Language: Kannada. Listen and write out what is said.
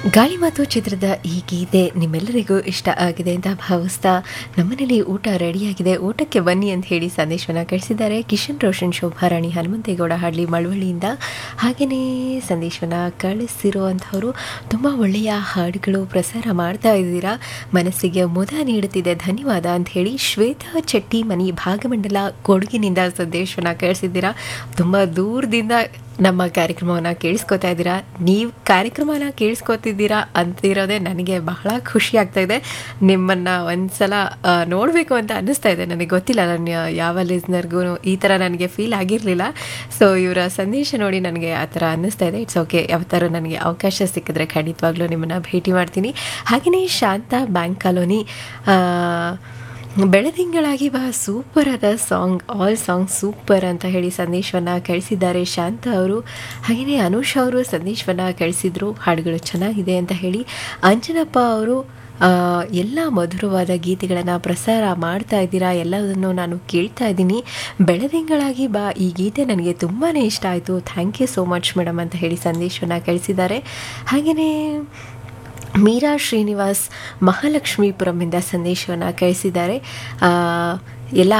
ಗಾಳಿ ಮಾತು ಚಿತ್ರದ ಈ ಗೀತೆ ನಿಮ್ಮೆಲ್ಲರಿಗೂ ಇಷ್ಟ ಆಗಿದೆ ಅಂತ ಭಾವಿಸ್ತಾ ನಮ್ಮನೇಲಿ ಊಟ ರೆಡಿಯಾಗಿದೆ ಊಟಕ್ಕೆ ಬನ್ನಿ ಅಂತ ಹೇಳಿ ಸಂದೇಶವನ್ನು ಕಳಿಸಿದ್ದಾರೆ ಕಿಶನ್ ರೋಷನ್ ಶೋಭಾರಾಣಿ ಹನುಮಂತೇಗೌಡ ಹಳ್ಳಿ ಮಳವಳ್ಳಿಯಿಂದ ಹಾಗೆಯೇ ಸಂದೇಶವನ್ನು ಕಳಿಸಿರುವಂಥವರು ತುಂಬ ಒಳ್ಳೆಯ ಹಾಡುಗಳು ಪ್ರಸಾರ ಮಾಡ್ತಾ ಇದ್ದೀರಾ ಮನಸ್ಸಿಗೆ ಮುದ ನೀಡುತ್ತಿದೆ ಧನ್ಯವಾದ ಅಂತ ಹೇಳಿ ಶ್ವೇತಾ ಚಟ್ಟಿ ಮನಿ ಭಾಗಮಂಡಲ ಕೊಡಗಿನಿಂದ ಸಂದೇಶವನ್ನು ಕಳಿಸಿದ್ದೀರಾ ತುಂಬ ದೂರದಿಂದ ನಮ್ಮ ಕಾರ್ಯಕ್ರಮವನ್ನು ಕೇಳಿಸ್ಕೊತಾ ಇದ್ದೀರಾ ನೀವು ಕಾರ್ಯಕ್ರಮನ ಕೇಳಿಸ್ಕೊತಿದ್ದೀರಾ ಅಂತಿರೋದೇ ನನಗೆ ಬಹಳ ಖುಷಿ ಆಗ್ತಾ ಇದೆ ನಿಮ್ಮನ್ನು ಒಂದ್ಸಲ ನೋಡಬೇಕು ಅಂತ ಅನ್ನಿಸ್ತಾ ಇದೆ ನನಗೆ ಗೊತ್ತಿಲ್ಲ ನನ್ನ ಯಾವ ಲಿಸ್ನರ್ಗೂ ಈ ಥರ ನನಗೆ ಫೀಲ್ ಆಗಿರಲಿಲ್ಲ ಸೊ ಇವರ ಸಂದೇಶ ನೋಡಿ ನನಗೆ ಆ ಥರ ಅನ್ನಿಸ್ತಾ ಇದೆ ಇಟ್ಸ್ ಓಕೆ ಯಾವ ಥರ ನನಗೆ ಅವಕಾಶ ಸಿಕ್ಕಿದ್ರೆ ಖಂಡಿತವಾಗ್ಲೂ ನಿಮ್ಮನ್ನು ಭೇಟಿ ಮಾಡ್ತೀನಿ ಹಾಗೆಯೇ ಶಾಂತ ಬ್ಯಾಂಕ್ ಕಾಲೋನಿ ಬೆಳದಿಂಗಳಾಗಿ ಬಾ ಸೂಪರ್ ಆದ ಸಾಂಗ್ ಆಲ್ ಸಾಂಗ್ ಸೂಪರ್ ಅಂತ ಹೇಳಿ ಸಂದೇಶವನ್ನು ಕಳಿಸಿದ್ದಾರೆ ಶಾಂತ ಅವರು ಹಾಗೆಯೇ ಅನುಷ್ ಅವರು ಸಂದೇಶವನ್ನು ಕಳಿಸಿದ್ರು ಹಾಡುಗಳು ಚೆನ್ನಾಗಿದೆ ಅಂತ ಹೇಳಿ ಅಂಜನಪ್ಪ ಅವರು ಎಲ್ಲ ಮಧುರವಾದ ಗೀತೆಗಳನ್ನು ಪ್ರಸಾರ ಮಾಡ್ತಾ ಇದ್ದೀರಾ ಎಲ್ಲದನ್ನು ನಾನು ಕೇಳ್ತಾ ಇದ್ದೀನಿ ಬೆಳದಿಂಗಳಾಗಿ ಬಾ ಈ ಗೀತೆ ನನಗೆ ತುಂಬಾ ಇಷ್ಟ ಆಯಿತು thank you so much madam ಅಂತ ಹೇಳಿ ಸಂದೇಶವನ್ನು ಕಳಿಸಿದ್ದಾರೆ ಹಾಗೆಯೇ ಮೀರಾ ಶ್ರೀನಿವಾಸ್ ಮಹಾಲಕ್ಷ್ಮೀಪುರಮಿಂದ ಸಂದೇಶವನ್ನು ಕಳಿಸಿದ್ದಾರೆ ಎಲ್ಲ